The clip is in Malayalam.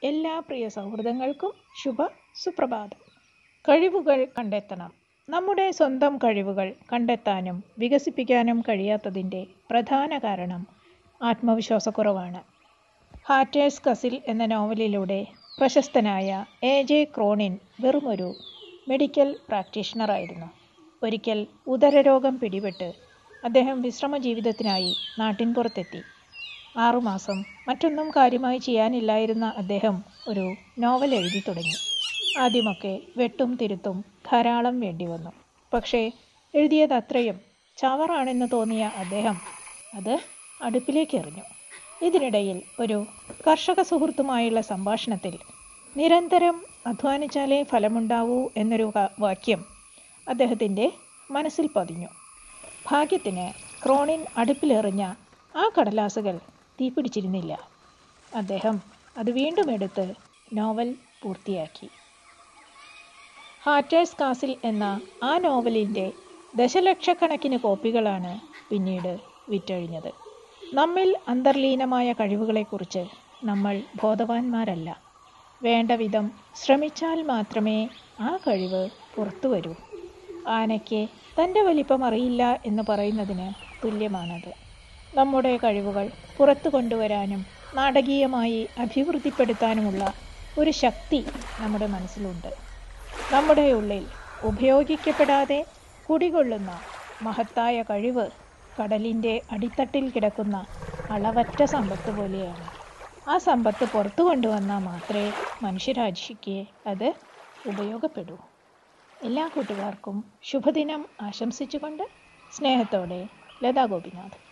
എല്ലാ പ്രിയ സൗഹൃദങ്ങൾക്കും ശുഭ സുപ്രഭാതം കഴിവുകൾ കണ്ടെത്തണം നമ്മുടെ സ്വന്തം കഴിവുകൾ കണ്ടെത്താനും വികസിപ്പിക്കാനും കഴിയാത്തതിൻ്റെ പ്രധാന കാരണം ആത്മവിശ്വാസക്കുറവാണ് ഹാറ്റേഴ്സ് കസിൽ എന്ന നോവലിലൂടെ പ്രശസ്തനായ എ ജെ ക്രോണിൻ വെറുമൊരു മെഡിക്കൽ പ്രാക്ടീഷണറായിരുന്നു ഒരിക്കൽ ഉദരരോഗം പിടിപെട്ട് അദ്ദേഹം വിശ്രമ ജീവിതത്തിനായി നാട്ടിൻപുറത്തെത്തി ആറുമാസം മറ്റൊന്നും കാര്യമായി ചെയ്യാനില്ലായിരുന്ന അദ്ദേഹം ഒരു നോവൽ എഴുതി തുടങ്ങി ആദ്യമൊക്കെ വെട്ടും തിരുത്തും ധാരാളം വേണ്ടി വന്നു പക്ഷേ എഴുതിയത് അത്രയും ചവറാണെന്ന് തോന്നിയ അദ്ദേഹം അത് അടുപ്പിലേക്ക് എറിഞ്ഞു ഇതിനിടയിൽ ഒരു കർഷക സുഹൃത്തുമായുള്ള സംഭാഷണത്തിൽ നിരന്തരം അധ്വാനിച്ചാലേ ഫലമുണ്ടാവൂ എന്നൊരു വാക്യം അദ്ദേഹത്തിൻ്റെ മനസ്സിൽ പതിഞ്ഞു ഭാഗ്യത്തിന് ക്രോണിൻ അടുപ്പിലെറിഞ്ഞ ആ കടലാസുകൾ തീപിടിച്ചിരുന്നില്ല അദ്ദേഹം അത് വീണ്ടും എടുത്ത് നോവൽ പൂർത്തിയാക്കി ഹാറ്റേഴ്സ് കാസിൽ എന്ന ആ നോവലിൻ്റെ ദശലക്ഷക്കണക്കിന് കോപ്പികളാണ് പിന്നീട് വിറ്റഴിഞ്ഞത് നമ്മിൽ അന്തർലീനമായ കഴിവുകളെക്കുറിച്ച് നമ്മൾ ബോധവാന്മാരല്ല വേണ്ട വിധം ശ്രമിച്ചാൽ മാത്രമേ ആ കഴിവ് പുറത്തു വരൂ ആനയ്ക്ക് തൻ്റെ വലിപ്പം അറിയില്ല എന്ന് പറയുന്നതിന് തുല്യമാണത് നമ്മുടെ കഴിവുകൾ പുറത്തു കൊണ്ടുവരാനും നാടകീയമായി അഭിവൃദ്ധിപ്പെടുത്താനുമുള്ള ഒരു ശക്തി നമ്മുടെ മനസ്സിലുണ്ട് നമ്മുടെ ഉള്ളിൽ ഉപയോഗിക്കപ്പെടാതെ കുടികൊള്ളുന്ന മഹത്തായ കഴിവ് കടലിൻ്റെ അടിത്തട്ടിൽ കിടക്കുന്ന അളവറ്റ സമ്പത്ത് പോലെയാണ് ആ സമ്പത്ത് പുറത്തു കൊണ്ടുവന്നാൽ മാത്രമേ മനുഷ്യരാശിക്ക് അത് ഉപയോഗപ്പെടൂ എല്ലാ കൂട്ടുകാർക്കും ശുഭദിനം ആശംസിച്ചുകൊണ്ട് സ്നേഹത്തോടെ ലതാ ഗോപിനാഥ്